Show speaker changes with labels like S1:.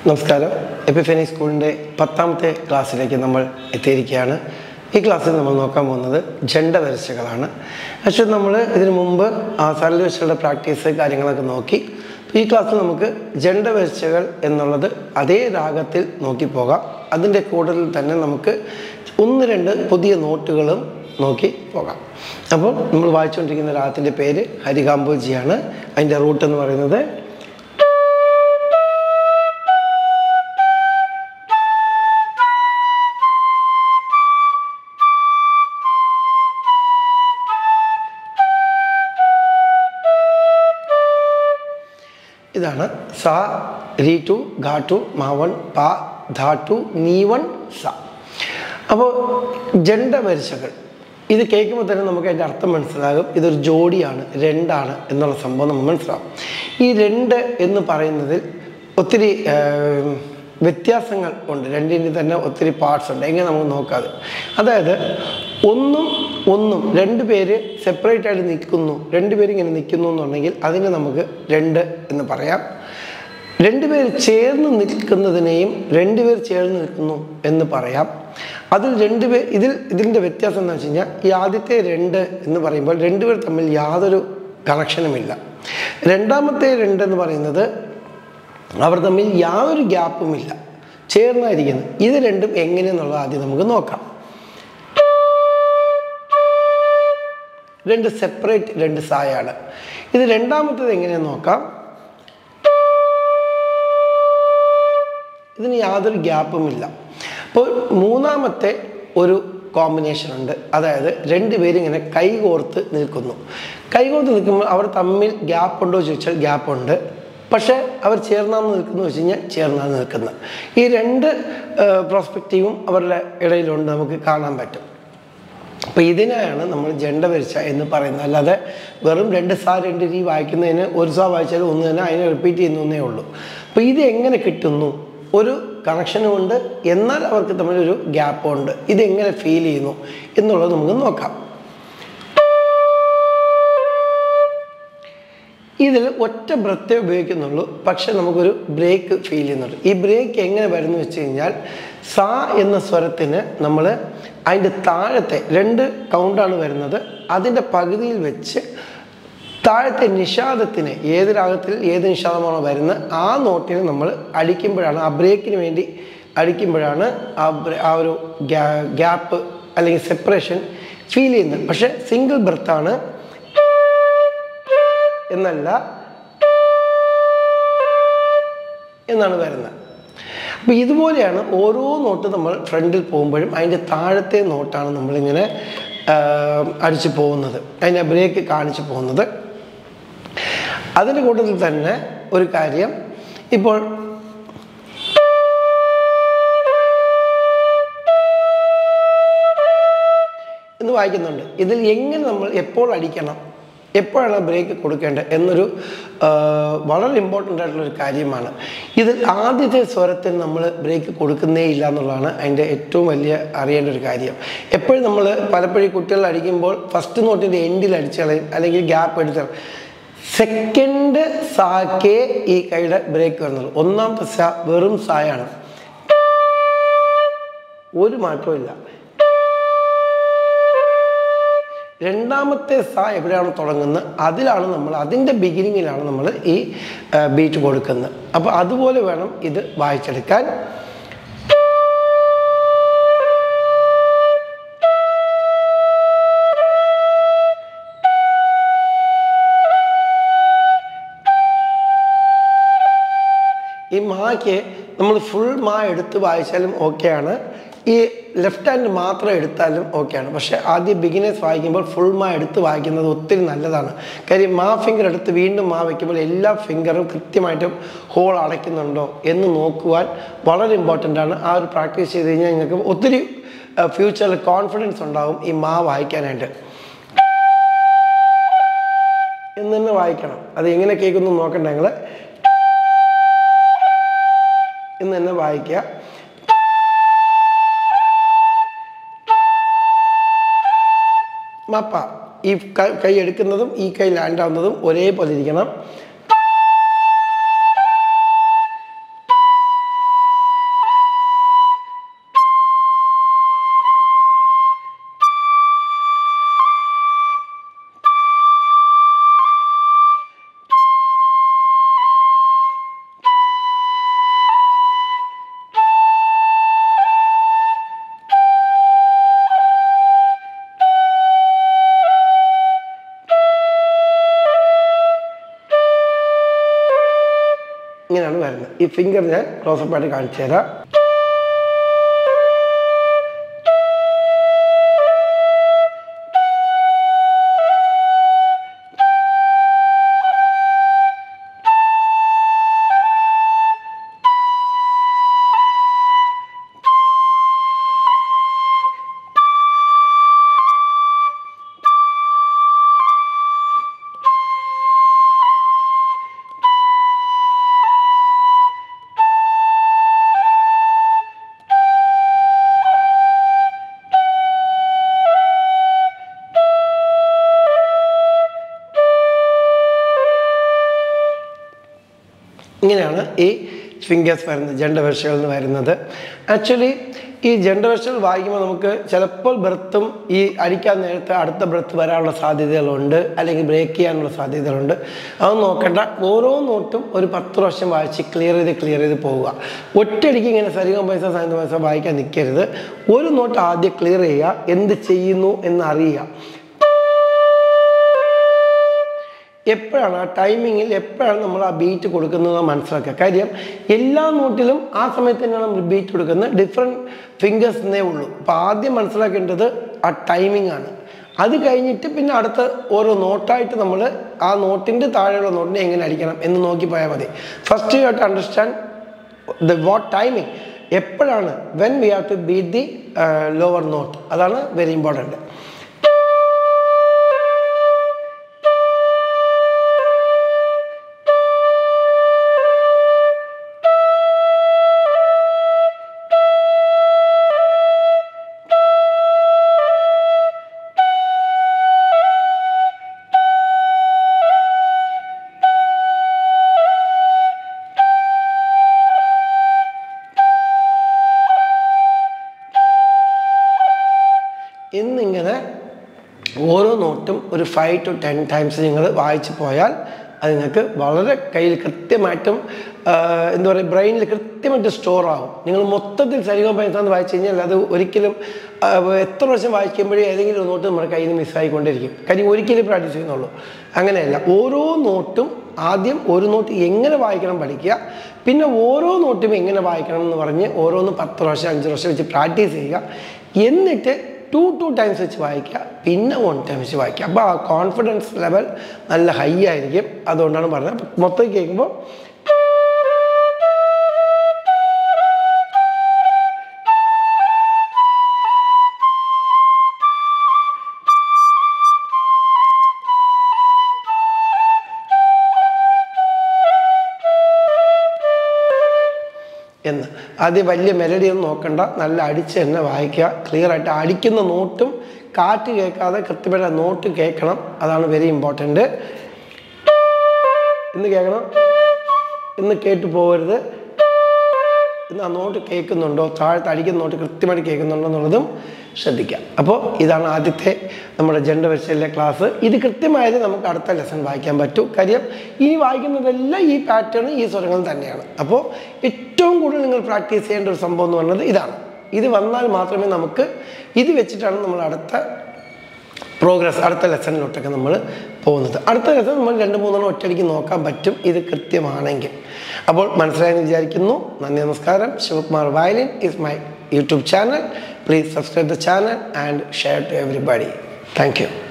S1: നമസ്കാരം എപ്പിഫനി സ്കൂളിൻ്റെ പത്താമത്തെ ക്ലാസ്സിലേക്ക് നമ്മൾ എത്തിയിരിക്കുകയാണ് ഈ ക്ലാസ്സിൽ നമ്മൾ നോക്കാൻ പോകുന്നത് ജണ്ട വരച്ചകളാണ് പക്ഷേ നമ്മൾ ഇതിനു മുമ്പ് ആ സരള വരച്ചകളുടെ പ്രാക്ടീസ് കാര്യങ്ങളൊക്കെ നോക്കി ഈ ക്ലാസ്സിൽ നമുക്ക് ജണ്ട വരച്ചകൾ എന്നുള്ളത് അതേ രാഗത്തിൽ നോക്കി പോകാം അതിൻ്റെ കൂടുതൽ തന്നെ നമുക്ക് ഒന്ന് രണ്ട് പുതിയ നോട്ടുകളും നോക്കി പോകാം അപ്പോൾ നമ്മൾ വായിച്ചുകൊണ്ടിരിക്കുന്ന രാഗത്തിൻ്റെ പേര് ഹരികാംബോജിയാണ് അതിൻ്റെ റൂട്ട് എന്ന് പറയുന്നത് ഇതാണ് സ രീ ടു ഘാ ടു മാവൺ പ ധാ ടു നീവൺ സ അപ്പോൾ ജണ്ട വരിശകൾ ഇത് കേൾക്കുമ്പോൾ തന്നെ നമുക്ക് അതിൻ്റെ അർത്ഥം മനസ്സിലാകും ഇതൊരു ജോഡിയാണ് രണ്ടാണ് എന്നുള്ള സംഭവം നമുക്ക് മനസ്സിലാവും ഈ രണ്ട് എന്ന് പറയുന്നതിൽ ഒത്തിരി ഏം, വ്യത്യാസങ്ങൾ ഉണ്ട് രണ്ടിന് തന്നെ ഒത്തിരി പാർട്സ് ഉണ്ട് എങ്ങനെ നമുക്ക് നോക്കാതെ അതായത് ഒന്നും ഒന്നും രണ്ട് പേര് സെപ്പറേറ്റ് ആയിട്ട് നിൽക്കുന്നു രണ്ട് പേര് ഇങ്ങനെ നിൽക്കുന്നു എന്നുണ്ടെങ്കിൽ അതിനെ നമുക്ക് രണ്ട് എന്ന് പറയാം രണ്ടുപേർ ചേർന്ന് നിൽക്കുന്നതിനെയും രണ്ടുപേർ ചേർന്ന് നിൽക്കുന്നു എന്ന് പറയാം അതിൽ രണ്ടുപേർ ഇതിൽ ഇതിൻ്റെ വ്യത്യാസം എന്ന് വെച്ച് കഴിഞ്ഞാൽ ഈ ആദ്യത്തെ രണ്ട് എന്ന് പറയുമ്പോൾ രണ്ടുപേർ തമ്മിൽ യാതൊരു കണക്ഷനുമില്ല രണ്ടാമത്തെ രണ്ട് എന്ന് പറയുന്നത് അവർ തമ്മിൽ യാതൊരു ഗ്യാപ്പുമില്ല ചേർന്നായിരിക്കുന്നു ഇത് രണ്ടും എങ്ങനെയെന്നുള്ളത് ആദ്യം നമുക്ക് നോക്കാം രണ്ട് സെപ്പറേറ്റ് രണ്ട് സായാണ് ഇത് രണ്ടാമത്തേത് എങ്ങനെയെന്ന് നോക്കാം ഇതിന് യാതൊരു ഗ്യാപ്പുമില്ല അപ്പോൾ മൂന്നാമത്തെ ഒരു കോമ്പിനേഷൻ ഉണ്ട് അതായത് രണ്ടുപേരും ഇങ്ങനെ കൈകോർത്ത് നിൽക്കുന്നു കൈകോർത്ത് നിൽക്കുമ്പോൾ അവർ തമ്മിൽ ഗ്യാപ്പ് ഉണ്ടോ ചോദിച്ചാൽ ഗ്യാപ്പ് ഉണ്ട് പക്ഷേ അവർ ചേർന്നാന്ന് നിൽക്കുന്നു വെച്ച് കഴിഞ്ഞാൽ ചേർന്നാണ് നിൽക്കുന്നത് ഈ രണ്ട് പ്രോസ്പെക്റ്റീവും അവരുടെ ഇടയിലുണ്ട് നമുക്ക് കാണാൻ പറ്റും അപ്പോൾ ഇതിനെയാണ് നമ്മൾ ജണ്ട വരിച്ച എന്ന് പറയുന്നത് അല്ലാതെ വെറും രണ്ട് സാ രണ്ട് രീ വായിക്കുന്നതിന് ഒരു സാ വായിച്ചാൽ ഒന്ന് തന്നെ അതിനെ റിപ്പീറ്റ് ചെയ്യുന്നേ ഉള്ളൂ അപ്പോൾ ഇത് എങ്ങനെ കിട്ടുന്നു ഒരു കണക്ഷനും ഉണ്ട് എന്നാൽ അവർക്ക് തമ്മിലൊരു ഗ്യാപ്പും ഉണ്ട് ഇതെങ്ങനെ ഫീൽ ചെയ്യുന്നു എന്നുള്ളത് നമുക്ക് നോക്കാം ഇതിൽ ഒറ്റ ബ്രത്തേ ഉപയോഗിക്കുന്നുള്ളൂ പക്ഷെ നമുക്കൊരു ബ്രേക്ക് ഫീൽ ചെയ്യുന്നുണ്ട് ഈ ബ്രേക്ക് എങ്ങനെ വരുന്നു വെച്ച് കഴിഞ്ഞാൽ സാ എന്ന സ്വരത്തിന് നമ്മൾ അതിൻ്റെ താഴത്തെ രണ്ട് കൗണ്ടാണ് വരുന്നത് അതിൻ്റെ പകുതിയിൽ വെച്ച് താഴത്തെ നിഷാദത്തിന് ഏത് രാഗത്തിൽ ഏത് നിഷാദമാണോ വരുന്നത് ആ നോട്ടിന് നമ്മൾ അടിക്കുമ്പോഴാണ് ആ ബ്രേക്കിന് വേണ്ടി അടിക്കുമ്പോഴാണ് ആ ബ്ര- ആ ഒരു ഗ്യാപ്പ് അല്ലെങ്കിൽ സെപ്പറേഷൻ ഫീൽ ചെയ്യുന്നത് പക്ഷേ സിംഗിൾ ബ്രത്താണ് എന്നല്ല എന്നാണ് വരുന്നത് അപ്പോൾ ഇതുപോലെയാണ് ഓരോ നോട്ട് നമ്മൾ ഫ്രണ്ടിൽ പോകുമ്പോഴും അതിൻ്റെ താഴത്തെ നോട്ടാണ് നമ്മളിങ്ങനെ ആ, അടിച്ചു പോകുന്നത് അതിൻ്റെ ബ്രേക്ക് കാണിച്ചു പോകുന്നത് അതിൻ്റെ കൂട്ടത്തിൽ തന്നെ ഒരു കാര്യം ഇപ്പോൾ എന്ന് വായിക്കുന്നുണ്ട് ഇതിൽ എങ്ങനെ നമ്മൾ എപ്പോൾ അടിക്കണം എപ്പോഴാണ് ബ്രേക്ക് കൊടുക്കേണ്ടത് എന്നൊരു ആ, വളരെ ഇമ്പോർട്ടൻ്റ് ആയിട്ടുള്ള ഒരു കാര്യമാണ് ഇതിൽ ആദ്യത്തെ സ്വരത്തിന് നമ്മൾ ബ്രേക്ക് കൊടുക്കുന്നേ ഇല്ല എന്നുള്ളതാണ് അതിൻ്റെ ഏറ്റവും വലിയ അറിയേണ്ട ഒരു കാര്യം എപ്പോഴും നമ്മൾ പലപ്പോഴും ഈ കുട്ടികൾ അടിക്കുമ്പോൾ ഫസ്റ്റ് നോട്ടിൻ്റെ എൻഡിൽ അടിച്ചു കളയും അല്ലെങ്കിൽ ഗ്യാപ്പ് എടുത്ത് കളയും. സെക്കൻഡ് സാക്കേ ഈ കൈയുടെ ബ്രേക്ക് വരുന്നുള്ളൂ ഒന്നാമത്തെ സ വെറും സായാണ് ഒരു മാറ്റവും ഇല്ല രണ്ടാമത്തെ സ എവിടെയാണ് തുടങ്ങുന്നത് അതിലാണ് നമ്മൾ അതിൻ്റെ ബിഗിനിങ്ങിലാണ് നമ്മൾ ഈ ബീറ്റ് കൊടുക്കുന്നത് അപ്പോൾ അതുപോലെ വേണം ഇത് വായിച്ചെടുക്കാൻ ഈ മാക്ക് നമ്മൾ ഫുൾ മാ എടുത്ത് വായിച്ചാലും ഓക്കെയാണ് ഈ ലെഫ്റ്റ് ഹാൻഡ് മാത്രം എടുത്താലും ഓക്കെയാണ് പക്ഷേ ആദ്യം ബിഗിനേഴ്സ് വായിക്കുമ്പോൾ ഫുൾ മാ എടുത്ത് വായിക്കുന്നത് ഒത്തിരി നല്ലതാണ് കാര്യം മാ ഫിംഗർ എടുത്ത് വീണ്ടും മാ വയ്ക്കുമ്പോൾ എല്ലാ ഫിംഗറും കൃത്യമായിട്ടും ഹോൾ അടയ്ക്കുന്നുണ്ടോ എന്ന് നോക്കുവാൻ വളരെ ഇമ്പോർട്ടൻ്റ് ആണ് ആ ഒരു പ്രാക്ടീസ് ചെയ്ത് കഴിഞ്ഞാൽ നിങ്ങൾക്ക് ഒത്തിരി ഫ്യൂച്ചറിൽ കോൺഫിഡൻസ് ഉണ്ടാവും ഈ മാ വായിക്കാനായിട്ട് എന്ന് തന്നെ വായിക്കണം അത് എങ്ങനെ കേൾക്കുന്നു നോക്കണ്ട നിങ്ങൾ എന്ന് തന്നെ വായിക്കുക മപ്പ ഈ ക- കൈ എടുക്കുന്നതും ഈ കൈ ലാൻഡ് ആവുന്നതും ഒരേപോലെ ഇരിക്കണം വരുന്നത് ഈ ഫിംഗർ ഞാൻ ക്ലോസപ്പ് ആയിട്ട് കാണിച്ചു തരാം ഇങ്ങനെയാണ് ഈ ഫിംഗേഴ്സ് വരുന്നത് ജണ്ടവർഷകൾ എന്ന് വരുന്നത് ആക്ച്വലി ഈ ജണ്ടവർഷകൾ വായിക്കുമ്പോൾ നമുക്ക് ചിലപ്പോൾ ബ്രത്തും ഈ അടിക്കാൻ നേരത്തെ അടുത്ത ബ്രത്ത് വരാനുള്ള സാധ്യതകളുണ്ട് അല്ലെങ്കിൽ ബ്രേക്ക് ചെയ്യാനുള്ള സാധ്യതകളുണ്ട് അത് നോക്കണ്ട ഓരോ നോട്ടും ഒരു പത്ത് പ്രാവശ്യം വായിച്ച് ക്ലിയർ ചെയ്ത് ക്ലിയർ ചെയ്ത് പോവുക ഒറ്റയടിക്ക് ഇങ്ങനെ സരിഗം പൈസ സായന്ത പൈസ വായിക്കാൻ നിൽക്കരുത് ഒരു നോട്ട് ആദ്യം ക്ലിയർ ചെയ്യുക എന്ത് ചെയ്യുന്നു എന്ന് അറിയുക എപ്പോഴാണ് ആ ടൈമിങ്ങിൽ എപ്പോഴാണ് നമ്മൾ ആ ബീറ്റ് കൊടുക്കുന്നത് മനസ്സിലാക്കുക കാര്യം എല്ലാ നോട്ടിലും ആ സമയത്ത് തന്നെയാണ് നമ്മൾ ബീറ്റ് കൊടുക്കുന്നത് ഡിഫറെൻറ്റ് ഫിംഗേഴ്സിനേ ഉള്ളൂ അപ്പോൾ ആദ്യം മനസ്സിലാക്കേണ്ടത് ആ ടൈമിംഗ് ആണ് അത് കഴിഞ്ഞിട്ട് പിന്നെ അടുത്ത ഓരോ നോട്ടായിട്ട് നമ്മൾ ആ നോട്ടിൻ്റെ താഴെയുള്ള നോട്ടിനെ എങ്ങനെ അടിക്കണം എന്ന് നോക്കി പോയാൽ മതി first you have to understand the what timing എപ്പോഴാണ് when we have to beat the lower note അതാണ് വെരി ഇമ്പോർട്ടൻറ്റ് എന്നിങ്ങനെ ഓരോ നോട്ടും ഒരു ഫൈവ് ടു ടെൻ ടൈംസ് നിങ്ങൾ വായിച്ചു പോയാൽ അത് നിങ്ങൾക്ക് വളരെ കയ്യിൽ കൃത്യമായിട്ടും ആ, എന്താ പറയുക ബ്രെയിനിൽ കൃത്യമായിട്ട് സ്റ്റോർ ആവും നിങ്ങൾ മൊത്തത്തിൽ സരിഗം പൈസാന്ന് വായിച്ചു കഴിഞ്ഞാൽ അത് ഒരിക്കലും ആ, എത്ര വർഷം വായിക്കുമ്പോഴേ ഏതെങ്കിലും ഒരു നോട്ട് നമ്മുടെ കയ്യിൽ നിന്ന് മിസ്സായിക്കൊണ്ടിരിക്കും കാര്യം ഒരിക്കലും പ്രാക്ടീസ് ചെയ്യുന്നുള്ളൂ അങ്ങനെയല്ല ഓരോ നോട്ടും ആദ്യം ഒരു നോട്ട് എങ്ങനെ വായിക്കണം പഠിക്കുക പിന്നെ ഓരോ നോട്ടും എങ്ങനെ വായിക്കണം എന്ന് പറഞ്ഞ് ഓരോന്ന് പത്ത് പ്രാവശ്യം അഞ്ച് പ്രാവശ്യം വെച്ച് പ്രാക്ടീസ് ചെയ്യുക എന്നിട്ട് ടു ടു ടൈംസ് വെച്ച് വായിക്കുക പിന്നെ വൺ ടൈം വെച്ച് വായിക്കുക അപ്പോൾ ആ കോൺഫിഡൻസ് ലെവൽ നല്ല ഹൈ ആയിരിക്കും അതുകൊണ്ടാണ് പറഞ്ഞത് അപ്പോൾ മൊത്തം കേൾക്കുമ്പോൾ എന്ന് ആദ്യം വലിയ മെലഡി ഒന്നും നോക്കണ്ട നല്ല അടിച്ച് തന്നെ വായിക്കുക ക്ലിയർ ആയിട്ട് അടിക്കുന്ന നോട്ടും കാറ്റ് കേൾക്കാതെ കൃത്യമായിട്ട് നോട്ട് കേൾക്കണം അതാണ് വെരി ഇമ്പോർട്ടൻറ്റ് ഇന്ന് കേൾക്കണം ഇന്ന് കേട്ടു പോകരുത് ഇന്ന് ആ നോട്ട് കേൾക്കുന്നുണ്ടോ താഴത്ത് അടിക്കുന്ന നോട്ട് കൃത്യമായിട്ട് കേൾക്കുന്നുണ്ടോ എന്നുള്ളതും ശ്രദ്ധിക്കാം അപ്പോൾ ഇതാണ് ആദ്യത്തെ നമ്മുടെ ജെൻഡർ വെച്ചലിലെ ക്ലാസ് ഇത് കൃത്യമായത് നമുക്ക് അടുത്ത ലെസൺ വായിക്കാൻ പറ്റൂ കാര്യം ഈ വായിക്കുന്നതെല്ലാം ഈ പാറ്റേൺ ഈ സ്വരങ്ങൾ തന്നെയാണ് അപ്പോൾ ഏറ്റവും കൂടുതൽ നിങ്ങൾ പ്രാക്ടീസ് ചെയ്യേണ്ട ഒരു സംഭവം എന്ന് പറയുന്നത് ഇതാണ് ഇത് വന്നാൽ മാത്രമേ നമുക്ക് ഇത് വെച്ചിട്ടാണ് നമ്മൾ അടുത്ത പ്രോഗ്രസ് അടുത്ത ലെസണിലോട്ടൊക്കെ നമ്മൾ പോകുന്നത് അടുത്ത ലെസൺ നമ്മൾ രണ്ട് മൂന്നെണ്ണം ഒറ്റയടിക്ക് നോക്കാൻ പറ്റും ഇത് കൃത്യമാണെങ്കിൽ അപ്പോൾ മനസ്സിലായെന്ന് വിചാരിക്കുന്നു നന്ദി നമസ്കാരം Sivakumar violin is my YouTube channel please subscribe the channel and share to everybody thank U